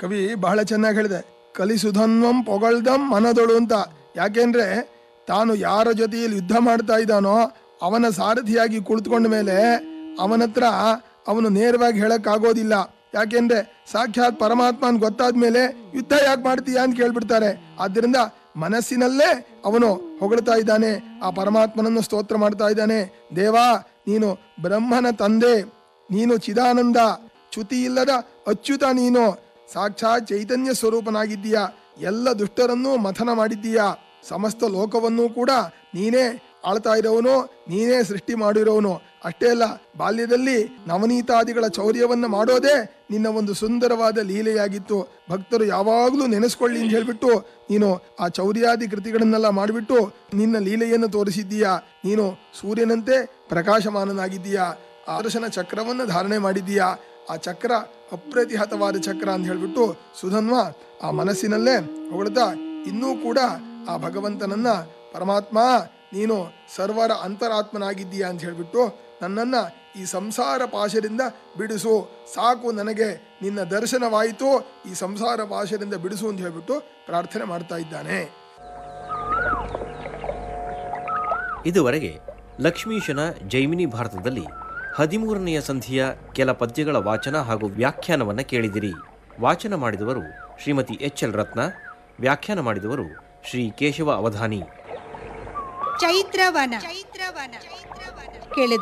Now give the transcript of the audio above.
ಕವಿ ಬಹಳ ಚೆನ್ನಾಗಿ ಹೇಳಿದೆ ಕಲಿಸುಧನ್ವಂ ಪೊಗಳ್ದಂ ಮನದೊಳು ಅಂತ ಯಾಕೆಂದ್ರೆ ತಾನು ಯಾರ ಜೊತೆಯಲ್ಲಿ ಯುದ್ಧ ಮಾಡ್ತಾ ಇದ್ದಾನೋ ಅವನ ಸಾರಥಿಯಾಗಿ ಕುಳಿತುಕೊಂಡ ಮೇಲೆ ಅವನ ಹತ್ರ ಅವನು ನೇರವಾಗಿ ಹೇಳಕ್ ಆಗೋದಿಲ್ಲ ಯಾಕೆಂದ್ರೆ ಸಾಕ್ಷಾತ್ ಪರಮಾತ್ಮನ್ ಗೊತ್ತಾದ ಮೇಲೆ ಯುದ್ಧ ಯಾಕೆ ಮಾಡ್ತೀಯಾ ಅಂತ ಕೇಳ್ಬಿಡ್ತಾರೆ ಆದ್ರಿಂದ ಮನಸ್ಸಿನಲ್ಲೇ ಅವನು ಹೊಗಳ್ತಾ ಇದ್ದಾನೆ ಆ ಪರಮಾತ್ಮನನ್ನು ಸ್ತೋತ್ರ ಮಾಡ್ತಾ ಇದ್ದಾನೆ ದೇವಾ ನೀನು ಬ್ರಹ್ಮನ ತಂದೆ ನೀನು ಚಿದಾನಂದ ಚ್ಯುತಿ ಇಲ್ಲದ ಅಚ್ಯುತ ನೀನು ಸಾಕ್ಷಾತ್ ಚೈತನ್ಯ ಸ್ವರೂಪನಾಗಿದ್ದೀಯ ಎಲ್ಲ ದುಷ್ಟರನ್ನೂ ಮಥನ ಮಾಡಿದ್ದೀಯ ಸಮಸ್ತ ಲೋಕವನ್ನೂ ಕೂಡ ನೀನೇ ಆಳ್ತಾ ಇರೋವನು ನೀನೇ ಸೃಷ್ಟಿ ಮಾಡಿರೋವನು ಅಷ್ಟೇ ಅಲ್ಲ ಬಾಲ್ಯದಲ್ಲಿ ನವನೀತಾದಿಗಳ ಚೌರ್ಯವನ್ನ ಮಾಡೋದೇ ನಿನ್ನ ಒಂದು ಸುಂದರವಾದ ಲೀಲೆಯಾಗಿತ್ತು ಭಕ್ತರು ಯಾವಾಗಲೂ ನೆನೆಸ್ಕೊಳ್ಳಿ ಅಂತ ಹೇಳ್ಬಿಟ್ಟು ನೀನು ಆ ಚೌರ್ಯಾದಿ ಕೃತಿಗಳನ್ನೆಲ್ಲ ಮಾಡಿಬಿಟ್ಟು ನಿನ್ನ ಲೀಲೆಯನ್ನು ತೋರಿಸಿದ್ದೀಯಾ ನೀನು ಸೂರ್ಯನಂತೆ ಪ್ರಕಾಶಮಾನನಾಗಿದ್ದೀಯಾ ಆದರ್ಶನ ಚಕ್ರವನ್ನು ಧಾರಣೆ ಮಾಡಿದ್ದೀಯಾ ಆ ಚಕ್ರ ಅಪ್ರತಿಹತವಾದ ಚಕ್ರ ಅಂತ ಹೇಳ್ಬಿಟ್ಟು ಸುಧನ್ವ ಆ ಮನಸ್ಸಿನಲ್ಲೇ ಹೊಗಳ್ತಾ ಇನ್ನೂ ಕೂಡ ಆ ಭಗವಂತನನ್ನ ಪರಮಾತ್ಮ ನೀನು ಸರ್ವರ ಅಂತರಾತ್ಮನಾಗಿದ್ದೀಯಾ ಅಂತ ಹೇಳ್ಬಿಟ್ಟು ನನ್ನನ್ನ ಈ ಸಂಸಾರ ಪಾಶದಿಂದ ಬಿಡಿಸು ಸಾಕು ನನಗೆ ನಿನ್ನ ದರ್ಶನವಾಯಿತು ಈ ಸಂಸಾರ ಪಾಶದಿಂದ ಬಿಡಿಸು ಅಂತ ಹೇಳ್ಬಿಟ್ಟು ಪ್ರಾರ್ಥನೆ ಮಾಡ್ತಾ ಇದ್ದಾನೆ ಇದುವರೆಗೆ ಲಕ್ಷ್ಮೀಶನ ಜೈಮಿನಿ ಭಾರತದಲ್ಲಿ ಹದಿಮೂರನೆಯ ಸಂಧಿಯ ಕೆಲ ಪದ್ಯಗಳ ವಾಚನ ಹಾಗೂ ವ್ಯಾಖ್ಯಾನವನ್ನು ಕೇಳಿದಿರಿ ವಾಚನ ಮಾಡಿದವರು ಶ್ರೀಮತಿ ಎಚ್ ಎಲ್ ರತ್ನ ವ್ಯಾಖ್ಯಾನ ಮಾಡಿದವರು ಶ್ರೀ ಕೇಶವ ಅವಧಾನಿ ಚೈತ್ರವನ ಕೇಳಿದ